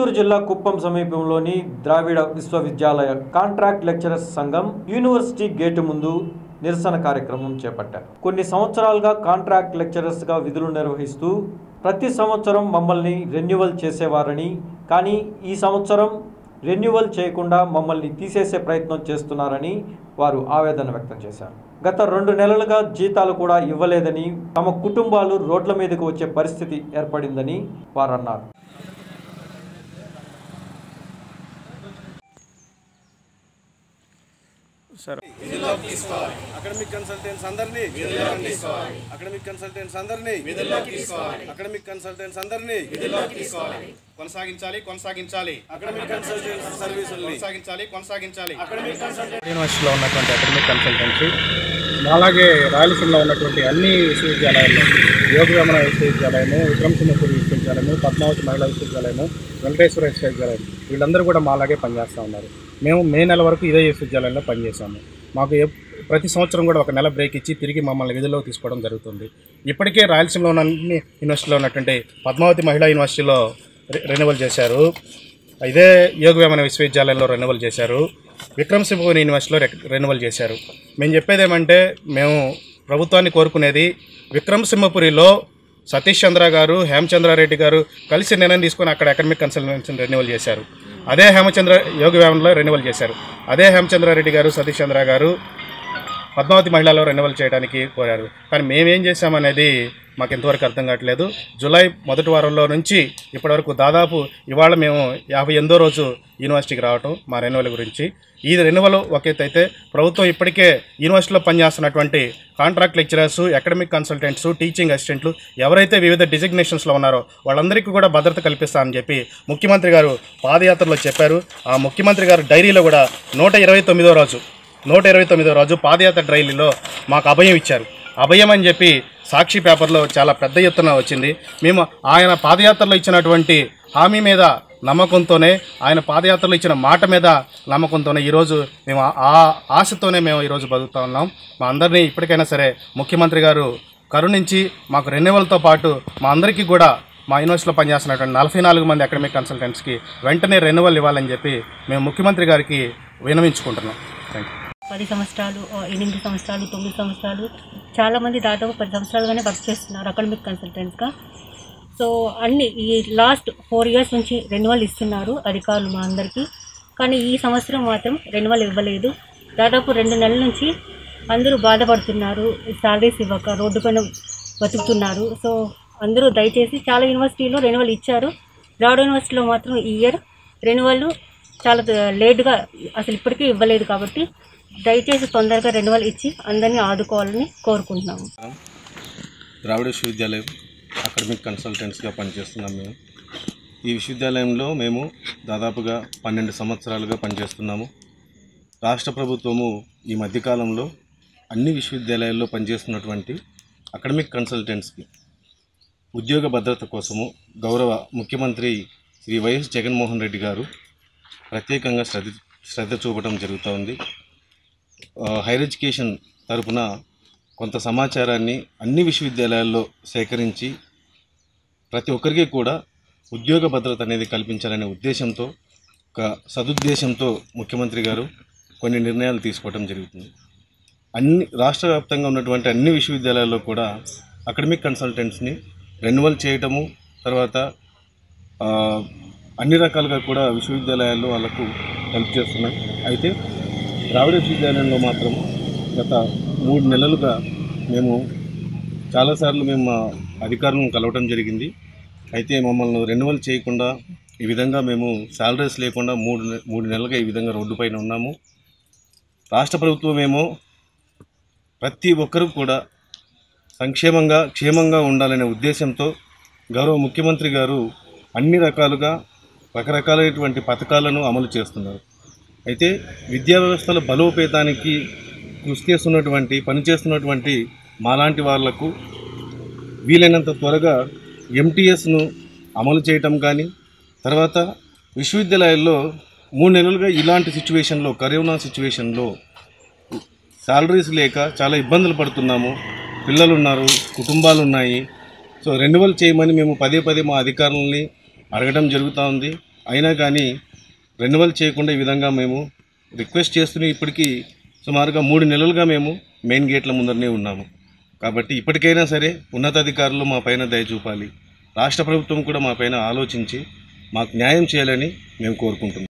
గుంటూరు జిల్లా కుప్పం సమీపంలోని Dravida Vishwavidyalaya contract lecturers సంఘం యూనివర్సిటీ గేటు ముందు నిరసన కార్యక్రమం చేపట్టారు కొన్ని సంవత్సరాలుగా కాంట్రాక్ట్ లెక్చరర్స్గా విధులు నిర్వహిస్తూ ప్రతి సంవత్సరం మమ్మల్ని రెన్యువల్ చేసేవారని కానీ ఈ సంవత్సరం రెన్యువల్ చేయకుండా మమ్మల్ని తీసేసే ప్రయత్నం చేస్తున్నారని వారు ఆవేదన వ్యక్తం చేశారు గత రెండు నెలలుగా జీతాలు కూడా ఇవ్వలేదని తమ కుటుంబాలు రోడ్ల మీదకు వచ్చే పరిస్థితి ఏర్పడిందని వారు అన్నారు అకాడమిక్ కన్సల్టెంట్స్ అందరినీ అకాడమిక్ కన్సల్టెంట్స్ అందరినీ అకాడమిక్ కన్సల్టెంట్స్ అందరినీ కొనసాగించాలి కొనసాగించాలి అకాడమిక్ కన్సల్టెంట్స్ సర్వీసుల్ని కొనసాగించాలి కొనసాగించాలి యూనివర్సిటీలో ఉన్నటువంటి అకాడమిక్ కన్సల్టెన్సీ అలాగే రాయలసీమలో ఉన్నటువంటి అన్ని విశ్వవిద్యాలయాల్లో యోగవేమన విశ్వవిద్యాలయము విక్రమసింహపురి విశ్వవిద్యాలయము పద్మావతి మహిళా విశ్వవిద్యాలయము వెంకటేశ్వర విశ్వవిద్యాలయం వీళ్ళందరూ కూడా మాలాగే పనిచేస్తూ ఉన్నారు మేము మే నెల వరకు ఇదే విశ్వవిద్యాలయంలో పనిచేసాము మాకు ఎప్- ప్రతి సంవత్సరం కూడా ఒక నెల బ్రేక్ ఇచ్చి తిరిగి మమ్మల్ని విధుల్లోకి తీసుకోవడం జరుగుతుంది ఇప్పటికే రాయలసీమలో ఉన్న అన్ని యూనివర్సిటీలో ఉన్నటువంటి పద్మావతి మహిళా యూనివర్సిటీలో రె- రెన్యువల్ చేశారు ఇదే యోగవేమన విశ్వవిద్యాలయంలో రెన్యువల్ చేశారు విక్రమ్ సింహపురి యూనివర్సిటీలో రెక్- రెన్యువల్ చేశారు మేము చెప్పేది ఏమంటే మేము ప్రభుత్వాన్ని కోరుకునేది విక్రమ్ సింహపురిలో సతీష్ చంద్ర గారు హేమచంద్రారెడ్డి గారు కలిసి నిర్ణయం తీసుకొని అక్కడ అకాడమిక్ కన్సల్టెన్సీని రెన్యువల్ చేశారు అదే హేమచంద్ర యోగవేమనలో రెన్యువల్ చేశారు అదే హేమచంద్రారెడ్డి గారు సతీష్ చంద్ర గారు పద్మావతి మహిళలో రెన్యువల్ చేయడానికి కోరారు కానీ మేమేం చేశామనేది మాకు ఎంతవరకు అర్థం కావట్లేదు జూలై మొదటి వారంలో నుంచి ఇప్పటివరకు దాదాపు ఇవాళ మేము యాభై ఎనిమిదో రోజు యూనివర్సిటీకి రావటం మా రెన్యువల్ గురించి ఈ రెన్యువల్ ఒక ఎత్తు అయితే ప్రభుత్వం ఇప్పటికే యూనివర్సిటీలో పనిచేస్తున్నటువంటి contract lecturers academic consultants teaching అసిస్టెంట్లు ఎవరైతే వివిధ డిజిగ్నేషన్స్లో ఉన్నారో వాళ్ళందరికీ కూడా భద్రత కల్పిస్తామని చెప్పి ముఖ్యమంత్రి గారు పాదయాత్రలో చెప్పారు ఆ ముఖ్యమంత్రి గారు డైరీలో కూడా నూట ఇరవై తొమ్మిదో రోజు నూట ఇరవై తొమ్మిదో రోజు పాదయాత్ర రైలీలో మాకు అభయం ఇచ్చారు అభయం అని చెప్పి సాక్షి పేపర్లో చాలా పెద్ద ఎత్తున వచ్చింది మేము ఆయన పాదయాత్రలో ఇచ్చినటువంటి హామీ మీద నమ్మకంతోనే ఆయన పాదయాత్రలో ఇచ్చిన మాట మీద నమ్మకంతోనే ఈరోజు మేము ఆ- ఆ ఆశతోనే మేము ఈరోజు బతుకుతా ఉన్నాం మా అందరినీ ఇప్పటికైనా సరే ముఖ్యమంత్రి గారు కరుణించి మాకు రెన్యువల్తో పాటు మా అందరికీ కూడా మా యూనివర్సిటీలో పనిచేస్తున్నటువంటి నలభై నాలుగు మంది అకాడమిక్ కన్సల్టెంట్స్కి వెంటనే రెన్యువల్ ఇవ్వాలని చెప్పి మేము ముఖ్యమంత్రి గారికి వినవించుకుంటున్నాం థ్యాంక్ యూ పది సంవత్సరాలు ఆ, ఎనిమిది సంవత్సరాలు తొమ్మిది సంవత్సరాలు చాలామంది దాదాపు పది సంవత్సరాలుగానే వర్క్ చేస్తున్నారు అకాడమిక్ కన్సల్టెంట్స్గా సో అన్ని ఈ లాస్ట్ ఫోర్ ఇయర్స్ నుంచి రెన్యువల్ ఇస్తున్నారు అధికారులు మా అందరికీ కానీ ఈ సంవత్సరం మాత్రం రెన్యువల్ ఇవ్వలేదు దాదాపు రెండు నెలల నుంచి అందరూ బాధపడుతున్నారు శాలరీస్ ఇవ్వక రోడ్డు పైన బతుకుతున్నారు సో అందరూ దయచేసి చాలా యూనివర్సిటీలో రెన్యువల్ ఇచ్చారు ద్రావిడ యూనివర్సిటీలో మాత్రం ఈ ఇయర్ రెన్యువల్ చాలా లేట్గా అసలు ఇప్పటికీ ఇవ్వలేదు కాబట్టి దయచేసి తొందరగా రెన్యువల్ ఇచ్చి అందరినీ ఆదుకోవాలని కోరుకుంటున్నాము ద్రావిడ విశ్వవిద్యాలయం అకాడమిక్ కన్సల్టెంట్స్గా పనిచేస్తున్నాం మేము ఈ విశ్వవిద్యాలయంలో మేము దాదాపుగా పన్నెండు సంవత్సరాలుగా పనిచేస్తున్నాము రాష్ట్ర ప్రభుత్వము ఈ మధ్యకాలంలో అన్ని విశ్వవిద్యాలయాల్లో పనిచేస్తున్నటువంటి అకాడమిక్ కన్సల్టెంట్స్కి ఉద్యోగ భద్రత కోసము గౌరవ ముఖ్యమంత్రి శ్రీ వైఎస్ జగన్మోహన్ రెడ్డి గారు ప్రత్యేకంగా శ్రద్ధ శ్రద్ధ చూపడం జరుగుతూ ఉంది ఆ, హైర్ ఎడ్యుకేషన్ తరపున కొంత సమాచారాన్ని అన్ని విశ్వవిద్యాలయాల్లో సేకరించి ప్రతి ఒక్కరికి కూడా ఉద్యోగ భద్రత అనేది కల్పించాలనే ఉద్దేశంతో ఒక సదుద్దేశంతో ముఖ్యమంత్రి గారు కొన్ని నిర్ణయాలు తీసుకోవడం జరుగుతుంది అన్ని రాష్ట్ర వ్యాప్తంగా ఉన్నటువంటి అన్ని విశ్వవిద్యాలయాల్లో కూడా అకాడమిక్ కన్సల్టెంట్స్ని రెన్యువల్ చేయటము తర్వాత ఆ, అన్ని రకాలుగా కూడా విశ్వవిద్యాలయాల్లో వాళ్ళకు హెల్ప్ చేస్తున్నాయి అయితే ద్రావిడ విశ్వవిద్యాలయంలో మాత్రం గత మూడు నెలలుగా మేము చాలాసార్లు మేము మా అధికారులను కలవటం జరిగింది అయితే మమ్మల్ని రెన్యువల్ చేయకుండా ఈ విధంగా మేము శాలరీస్ లేకుండా మూడు నె- మూడు నెలలుగా ఈ విధంగా రోడ్డు పైన ఉన్నాము రాష్ట్ర ప్రభుత్వం ఏమో ప్రతి ఒక్కరూ కూడా సంక్షేమంగా క్షేమంగా ఉండాలనే ఉద్దేశంతో గౌరవ ముఖ్యమంత్రి గారు అన్ని రకాలుగా రకరకాలైనటువంటి పథకాలను అమలు చేస్తున్నారు అయితే విద్యా వ్యవస్థల బలోపేతానికి కృషి చేస్తున్నటువంటి పనిచేస్తున్నటువంటి మాలాంటి వాళ్లకు వీలైనంత త్వరగా ఎంటీఎస్ను అమలు చేయటం కానీ తర్వాత విశ్వవిద్యాలయాల్లో మూడు నెలలుగా ఇలాంటి సిచ్యువేషన్లో కరోనా సిచ్యువేషన్లో శాలరీస్ లేక చాలా ఇబ్బందులు పడుతున్నాము పిల్లలు ఉన్నారు కుటుంబాలు ఉన్నాయి సో రెన్యువల్ చేయమని మేము పదే పదే మా అధికారులని అడగడం జరుగుతూ ఉంది అయినా కానీ రెన్యువల్ చేయకుండా ఈ విధంగా మేము రిక్వెస్ట్ చేస్తూనే ఇప్పటికీ సుమారుగా మూడు నెలలుగా మేము మెయిన్ గేట్ల ముందరనే ఉన్నాము కాబట్టి ఇప్పటికైనా సరే ఉన్నతాధికారులు మా పైన దయ చూపాలి రాష్ట్ర ప్రభుత్వం కూడా మా పైన ఆలోచించి మాకు న్యాయం చేయాలని మేము కోరుకుంటున్నాం